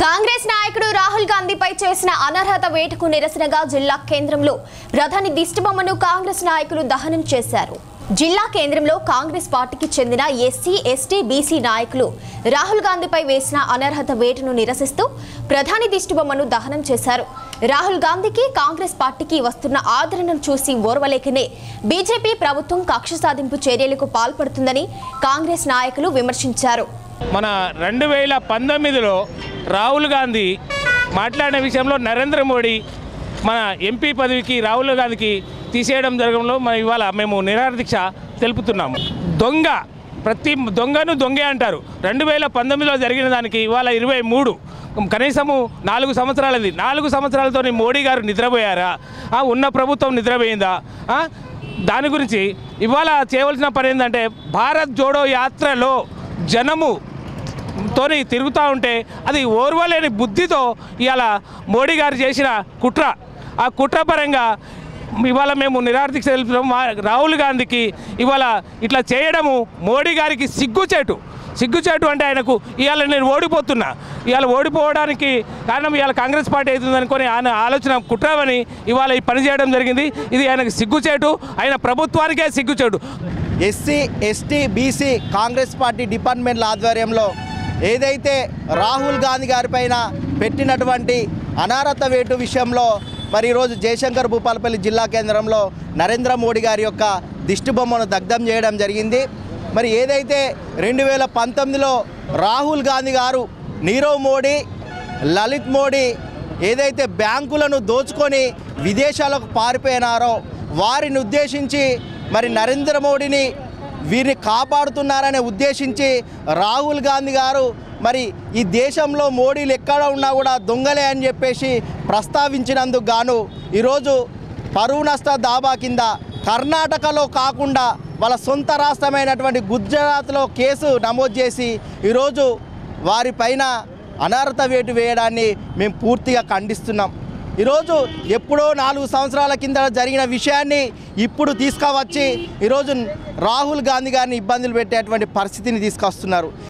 కాంగ్రెస్ నాయకుడు రాహుల్ గాంధీపై చేసిన అనర్హత వేటుకు నిరసనగా జిల్లా కేంద్రంలో ప్రధాని దిష్టిబొమ్మను కాంగ్రెస్ నాయకులు దహనం చేశారు జిల్లా కేంద్రంలో కాంగ్రెస్ పార్టీకి చెందిన ఎస్సీ ఎస్టీ బీసీ నాయకులు రాహుల్ గాంధీపై వేసిన అనర్హత వేటును నిరసిస్తూ ప్రధాని దిష్టిబొమ్మను దహనం చేశారు రాహుల్ గాంధీకి కాంగ్రెస్ పార్టీకి వస్తున్న ఆదరణను చూసి ఓర్వలేకనే బీజేపీ ప్రభుత్వం కక్ష సాధింపు చర్యలకు పాల్పడుతుందని కాంగ్రెస్ నాయకులు విమర్శించారు మన రెండు వేల పంతొమ్మిదిలో రాహుల్ గాంధీ మాట్లాడిన విషయంలో నరేంద్ర మోడీ మన ఎంపీ పదవికి రాహుల్ గాంధీకి తీసేయడం జరగడంలో మనం ఇవాళ మేము నిరాహార దీక్ష తెలుపుతున్నాము దొంగ ప్రతి దొంగను దొంగే అంటారు రెండు వేల పంతొమ్మిదిలో జరిగిన దానికి ఇవాళ ఇరవై మూడు కనీసము నాలుగు సంవత్సరాలది నాలుగు సంవత్సరాలతో మోడీ గారు నిద్రపోయారా ఆ, ఉన్న ప్రభుత్వం నిద్రపోయిందా ఆ, దాని గురించి ఇవాళ చేయవలసిన పని ఏంటంటే భారత్ జోడో యాత్రలో జనము తోని తిరుగుతూ ఉంటే అది ఓర్వలేని బుద్ధితో ఇవాళ మోడీ గారు చేసిన కుట్ర ఆ కుట్ర పరంగా ఇవాళ మేము నిరార్థిక తెలుపుతున్నాం మా రాహుల్ గాంధీకి ఇవాళ ఇట్లా చేయడము మోడీ గారికి సిగ్గుచేటు సిగ్గుచేటు అంటే ఆయనకు ఇవాళ నేను ఓడిపోతున్నా ఇవాళ ఓడిపోవడానికి కారణం ఇవాళ కాంగ్రెస్ పార్టీ అవుతుంది అనుకొని ఆయన ఆలోచన కుట్రవని ఇవాళ ఈ పని చేయడం జరిగింది ఇది ఆయనకు సిగ్గుచేటు ఆయన ప్రభుత్వానికే సిగ్గుచేటు SC ST BC Congress party డిపార్ట్మెంట్ల ఆధ్వర్యంలో ఏదైతే రాహుల్ గాంధీ గారి పైన పెట్టినటువంటి అనారత వేటు విషయంలో మరి ఈరోజు జయశంకర్ భూపాలపల్లి జిల్లా కేంద్రంలో నరేంద్ర మోడీ గారి యొక్క దిష్టి బొమ్మను దగ్ధం చేయడం జరిగింది మరి ఏదైతే రెండు వేల పంతొమ్మిదిలో రాహుల్ గాంధీ గారు నీరవ్ మోడీ లలిత్ మోడీ ఏదైతే బ్యాంకులను దోచుకొని విదేశాలకు పారిపోయినారో వారిని ఉద్దేశించి మరి నరేంద్ర మోడీని వీరిని కాపాడుతున్నారనే ఉద్దేశించి రాహుల్ గాంధీ గారు మరి ఈ దేశంలో మోడీలు ఎక్కడ ఉన్నా కూడా దొంగలే అని చెప్పేసి ప్రస్తావించినందుకు గాను ఈరోజు పరువు నష్ట దాబా కింద కర్ణాటకలో కాకుండా వాళ్ళ సొంత రాష్ట్రమైనటువంటి గుజరాత్లో కేసు నమోదు చేసి ఈరోజు వారిపైన అనర్హత వేటు వేయడాన్ని మేము పూర్తిగా ఖండిస్తున్నాం ఈరోజు ఎప్పుడో నాలుగు సంవత్సరాల కింద జరిగిన విషయాన్ని ఇప్పుడు తీసుకువచ్చి ఈరోజు రాహుల్ గాంధీ గారిని ఇబ్బందులు పెట్టేటువంటి పరిస్థితిని తీసుకొస్తున్నారు